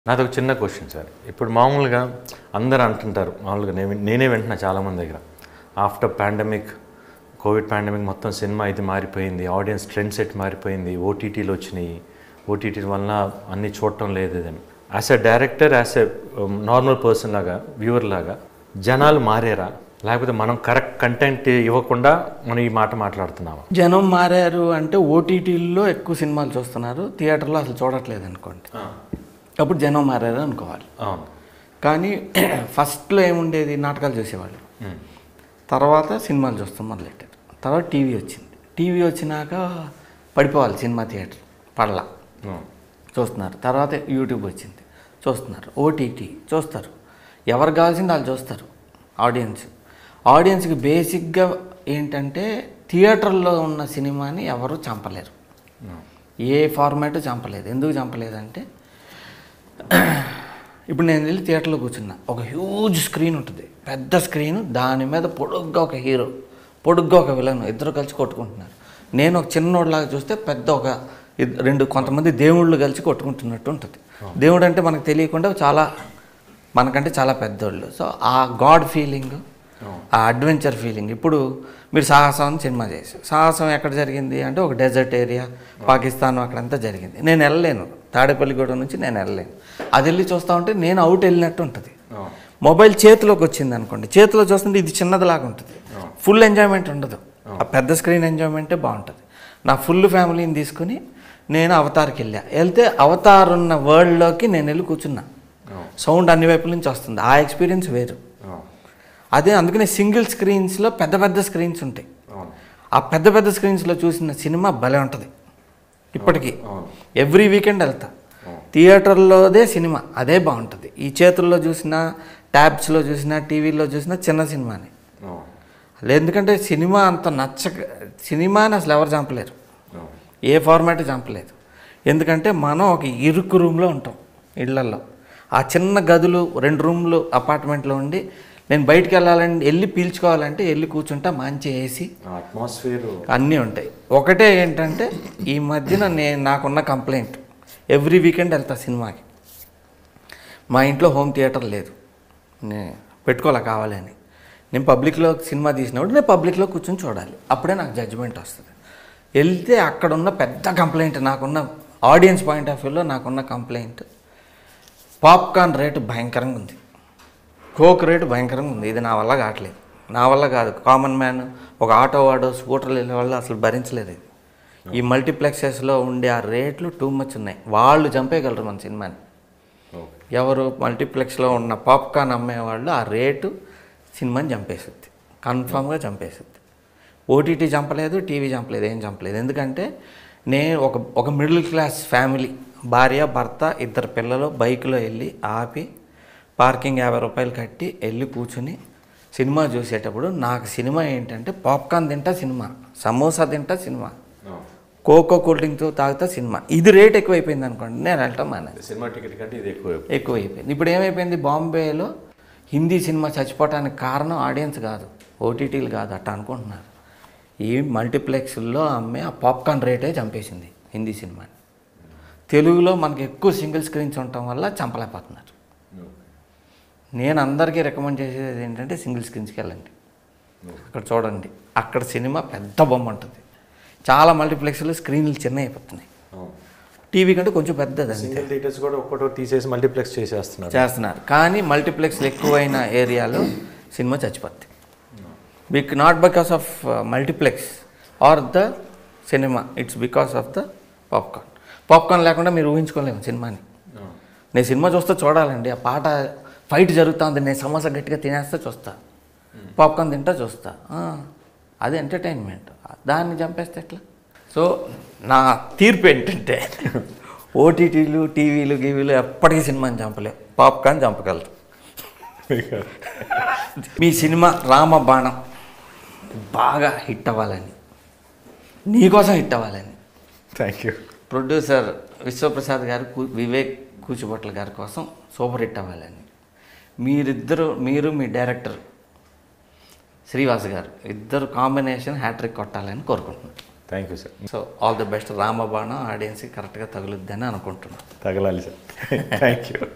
నాది ఒక చిన్న క్వశ్చన్ సార్ ఇప్పుడు మామూలుగా అందరూ అంటుంటారు మామూలుగా నేను నేనే వింటున్నా చాలామంది దగ్గర ఆఫ్టర్ పాండమిక్ కోవిడ్ పాండమిక్ మొత్తం సినిమా ఇది మారిపోయింది ఆడియన్స్ ట్రెండ్ సెట్ మారిపోయింది ఓటీటీలు వచ్చినాయి ఓటీటీ వలన అన్ని చూడటం లేదు ఇదని as a director as a normal person లాగా వ్యూవర్ లాగా జనాలు మారారా లేకపోతే మనం కరెక్ట్ కంటెంట్ ఇవ్వకుండా మనం ఈ మాట మాట్లాడుతున్నామా జనం మారారు అంటే ఓటీటీల్లో ఎక్కువ సినిమాలు చూస్తున్నారు థియేటర్లో అసలు చూడట్లేదు అనుకోండి అప్పుడు జనం మారారు అనుకోవాలి అవును కానీ ఫస్ట్లో ఏముండేది నాటకాలు చూసేవాళ్ళు ఉమ్. తర్వాత సినిమాలు చూస్తాం మొదలెట్టారు తర్వాత టీవీ వచ్చింది టీవీ వచ్చినాక పడిపోవాలి సినిమా థియేటర్ పడలా అవును. చూస్తున్నారు తర్వాత యూట్యూబ్ వచ్చింది చూస్తున్నారు ఓటీటీ చూస్తారు ఎవరు కావాల్సింది వాళ్ళు చూస్తారు ఆడియన్స్ ఆడియన్స్కి బేసిక్గా ఏంటంటే థియేటర్లో ఉన్న సినిమాని ఎవరు చంపలేరు అవును. ఏ ఫార్మాట్ చంపలేదు ఎందుకు చంపలేదంటే ఇప్పుడు నేను వెళ్ళి థియేటర్లో కూర్చున్నా ఒక హ్యూజ్ స్క్రీన్ ఉంటుంది పెద్ద స్క్రీన్ దాని మీద పొడుగ్గా ఒక హీరో పొడుగ్గా ఒక విలన్ ఇద్దరు కలిసి కొట్టుకుంటున్నారు నేను ఒక చిన్నోడిలాగా చూస్తే పెద్ద ఒక ఇద్- రెండు కొంతమంది దేవుళ్ళు కలిసి కొట్టుకుంటున్నట్టు ఉంటుంది దేవుడు అంటే మనకు తెలియకుండా చాలా మనకంటే చాలా పెద్దోళ్ళు సో ఆ గాడ్ ఫీలింగ్ ఆ అడ్వెంచర్ ఫీలింగ్ ఇప్పుడు మీరు సాహసం అని సినిమా చేశారు సాహసం ఎక్కడ జరిగింది అంటే ఒక డెజర్ట్ ఏరియా పాకిస్తాన్ అక్కడంతా జరిగింది నేను వెళ్ళలేను తాడేపల్లిగూడెం నుంచి నేను వెళ్ళలేను అది వెళ్ళి చూస్తా ఉంటే నేను అవుట్ వెళ్ళినట్టు ఉంటుంది అవును. మొబైల్ చేతిలోకి వచ్చింది అనుకోండి చేతిలో చూస్తుంటే ఇది చిన్నదిలాగా ఉంటుంది ఫుల్ ఎంజాయ్మెంట్ ఉండదు ఆ పెద్ద స్క్రీన్ ఎంజాయ్మెంటే బాగుంటుంది నా ఫుల్ ఫ్యామిలీని తీసుకుని నేను అవతార్కి వెళ్ళా వెళ్తే అవతార్ ఉన్న వరల్డ్లోకి నేను వెళ్ళి కూర్చున్నా అవును. సౌండ్ అన్ని వైపుల నుంచి వస్తుంది ఆ ఎక్స్పీరియన్స్ వేరు అవును. అదే అందుకనే సింగిల్ స్క్రీన్స్లో పెద్ద పెద్ద స్క్రీన్స్ ఉంటాయి అవును. ఆ పెద్ద పెద్ద స్క్రీన్స్లో చూసిన సినిమా భలే ఉంటుంది ఇప్పటికీ అవును. ఎవ్రీ వీకెండ్ వెళ్తా థియేటర్లోదే సినిమా అదే బాగుంటుంది ఈ చేతుల్లో చూసినా ట్యాబ్స్లో చూసినా టీవీలో చూసినా చిన్న సినిమాని అవును. అలా ఎందుకంటే సినిమా అంత నచ్చక సినిమాని అసలు ఎవరు చంపలేరు అవును. ఏ ఫార్మాట్ చంపలేదు ఎందుకంటే మనం ఒక ఇరుకు రూమ్లో ఉంటాం ఇళ్లల్లో ఆ చిన్న గదులు రెండు రూమ్లు అపార్ట్మెంట్లో ఉండి నేను బయటికి వెళ్ళాలని వెళ్ళి పీల్చుకోవాలంటే వెళ్ళి కూర్చుంటా మంచి ఏసీ ఆ అట్మాస్ఫియర్ అన్నీ ఉంటాయి ఒకటే ఏంటంటే ఈ మధ్యన నేను నాకున్న కంప్లైంట్ ఎవ్రీ వీకెండ్ వెళ్తా సినిమాకి మా ఇంట్లో హోమ్ థియేటర్ లేదు నేను పెట్టుకోలే కావాలని నేను పబ్లిక్లో సినిమా తీసినప్పుడు నేను పబ్లిక్లో కూర్చొని చూడాలి అప్పుడే నాకు జడ్జిమెంట్ వస్తుంది వెళ్తే అక్కడ ఉన్న పెద్ద కంప్లైంట్ నాకున్న ఆడియన్స్ పాయింట్ ఆఫ్ వ్యూలో నాకున్న కంప్లైంట్ పాప్కార్న్ రేటు భయంకరంగా ఉంది కోక్ రేటు భయంకరంగా ఉంది ఇది నా వల్ల కావట్లేదు నా వల్ల కాదు కామన్ మ్యాన్ ఒక ఆటో వాడో స్కూటర్ వెళ్ళే వాళ్ళు అసలు భరించలేదు ఇది ఈ మల్టీప్లెక్సెస్లో ఉండే ఆ రేట్లు టూ మచ్ ఉన్నాయి వాళ్ళు చంపేయగలరు మన సినిమాని ఓకే ఎవరు మల్టీప్లెక్స్లో ఉన్న పాప్కార్న్ అమ్మేవాళ్ళు ఆ రేటు సినిమాని చంపేస్తుంది కన్ఫామ్గా చంపేస్తుంది ఓటీటీ చంపలేదు టీవీ చంపలేదు ఏం చంపలేదు ఎందుకంటే నేను ఒక ఒక మిడిల్ క్లాస్ ఫ్యామిలీ భార్య భర్త ఇద్దరు పిల్లలు బైక్లో వెళ్ళి ఆపి పార్కింగ్ యాభై రూపాయలు కట్టి వెళ్ళి కూర్చుని సినిమా చూసేటప్పుడు నాకు సినిమా ఏంటంటే పాప్కార్న్ తింటా సినిమా సమోసా తింటా సినిమా అవును. కోకో కూల్ డ్రింక్తో తాగుతా సినిమా ఇది రేట్ ఎక్కువైపోయింది అనుకోండి నేను వెళ్ళటం మానేది సినిమా టికెట్ కంటే ఇది ఎక్కువ ఎక్కువ అయిపోయింది ఇప్పుడు ఏమైపోయింది బాంబేలో హిందీ సినిమా చచ్చిపోవటానికి కారణం ఆడియన్స్ కాదు ఓటీటీలు కాదు అట్ట అనుకుంటున్నారు ఈ మల్టీప్లెక్స్లో అమ్మే ఆ పాప్కార్న్ రేటే చంపేసింది హిందీ సినిమాని తెలుగులో మనకి ఎక్కువ సింగిల్ స్క్రీన్స్ ఉండటం వల్ల చంపలేకపోతున్నారు నేను అందరికీ రికమెండ్ చేసేది ఏంటంటే సింగిల్ స్క్రీన్స్కి వెళ్ళండి అక్కడ చూడండి అక్కడ సినిమా పెద్ద బొమ్మ ఉంటుంది చాలా మల్టీప్లెక్స్లో స్క్రీన్లు చిన్న అయిపోతున్నాయి టీవీ కంటే కొంచెం పెద్దది అంతే సింగిల్ థియేటర్స్ కూడా ఒక్కటో తీసేసి మల్టీప్లెక్స్ చేసేస్తున్నారు చేస్తున్నారు కానీ మల్టీప్లెక్స్లు ఎక్కువైన ఏరియాలో సినిమా చచ్చిపోద్ది big not because of multiplex are the cinema it's because of the popcorn popcorn లేకుండా మీరు ఊహించుకోలేము సినిమాని నేను సినిమా చూస్తే చూడాలండి ఆ పాట ఫైట్ జరుగుతుంది నేను సమోసా గట్టిగా తినేస్తే చూస్తా పాప్కార్న్ తింటా చూస్తా ఆ, అది ఎంటర్టైన్మెంట్ దాన్ని చంపేస్తే ఎట్లా సో నా తీర్పు ఏంటంటే ఓటీటీలు టీవీలు గీవీలు ఎప్పటికీ సినిమాని చంపలేవు పాప్కార్న్ చంపగలరు మీ సినిమా రామ బాణం బాగా హిట్ అవ్వాలని నీకోసం హిట్ అవ్వాలని థ్యాంక్ యూ ప్రొడ్యూసర్ విశ్వప్రసాద్ గారు కు- వివేక్ కూచిభొట్ల గారి కోసం సూపర్ హిట్ అవ్వాలని మీరిద్దరు మీరు మీ డైరెక్టర్ శ్రీవాస్ గారు ఇద్దరు కాంబినేషన్ హ్యాట్రిక్ కొట్టాలని కోరుకుంటున్నాను thank you sir so all the best Ramabanam ఆడియన్స్కి కరెక్ట్గా తగులుద్దని అనుకుంటున్నాను తగలాలి సార్ థ్యాంక్ యూ